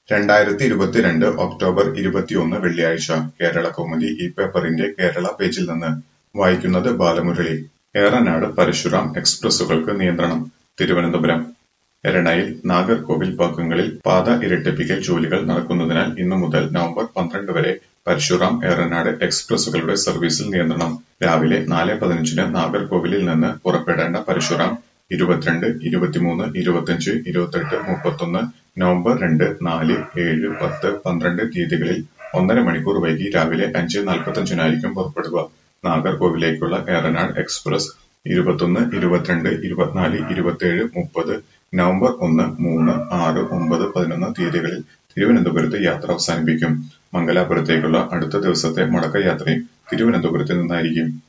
രണ്ടായിരത്തി ഇരുപത്തിരണ്ട് ഒക്ടോബർ ഇരുപത്തിയൊന്ന് വെള്ളിയാഴ്ച കേരളകൗമുദി ഈ പേപ്പറിന്റെ കേരള പേജിൽ നിന്ന് വായിക്കുന്നത് ബാലമുരളി ഏറനാട് പരശുറാം എക്സ്പ്രസുകൾക്ക് നിയന്ത്രണം തിരുവനന്തപുരം എരണയിൽ നാഗർകോവിൽ ഭാഗങ്ങളിൽ പാത ഇരട്ടിപ്പിക്കൽ ജോലികൾ നടക്കുന്നതിനാൽ ഇന്നു മുതൽ നവംബർ പന്ത്രണ്ട് വരെ പരശുറാം ഏറനാട് എക്സ്പ്രസുകളുടെ സർവീസിൽ നിയന്ത്രണം രാവിലെ നാല് പതിനഞ്ചിന് നാഗർകോവിലിൽ നിന്ന് പുറപ്പെടേണ്ട പരശുറാം ഇരുപത്തിരണ്ട് ഇരുപത്തിമൂന്ന് ഇരുപത്തിയഞ്ച് ഇരുപത്തെട്ട് മുപ്പത്തൊന്ന് നവംബർ രണ്ട് നാല് ഏഴ് പത്ത് പന്ത്രണ്ട് തീയതികളിൽ ഒന്നര മണിക്കൂർ വൈകി രാവിലെ അഞ്ച് നാൽപ്പത്തഞ്ചിനായിരിക്കും പുറപ്പെടുക നാഗർകോവിലേക്കുള്ള ഏറനാട് എക്സ്പ്രസ് ഇരുപത്തൊന്ന് ഇരുപത്തിരണ്ട് ഇരുപത്തിനാല് ഇരുപത്തിയേഴ് മുപ്പത് നവംബർ ഒന്ന് മൂന്ന് ആറ് ഒമ്പത് പതിനൊന്ന് തീയതികളിൽ തിരുവനന്തപുരത്ത് യാത്ര അവസാനിപ്പിക്കും മംഗലാപുരത്തേക്കുള്ള അടുത്ത ദിവസത്തെ മടക്കയാത്രയും തിരുവനന്തപുരത്ത് നിന്നായിരിക്കും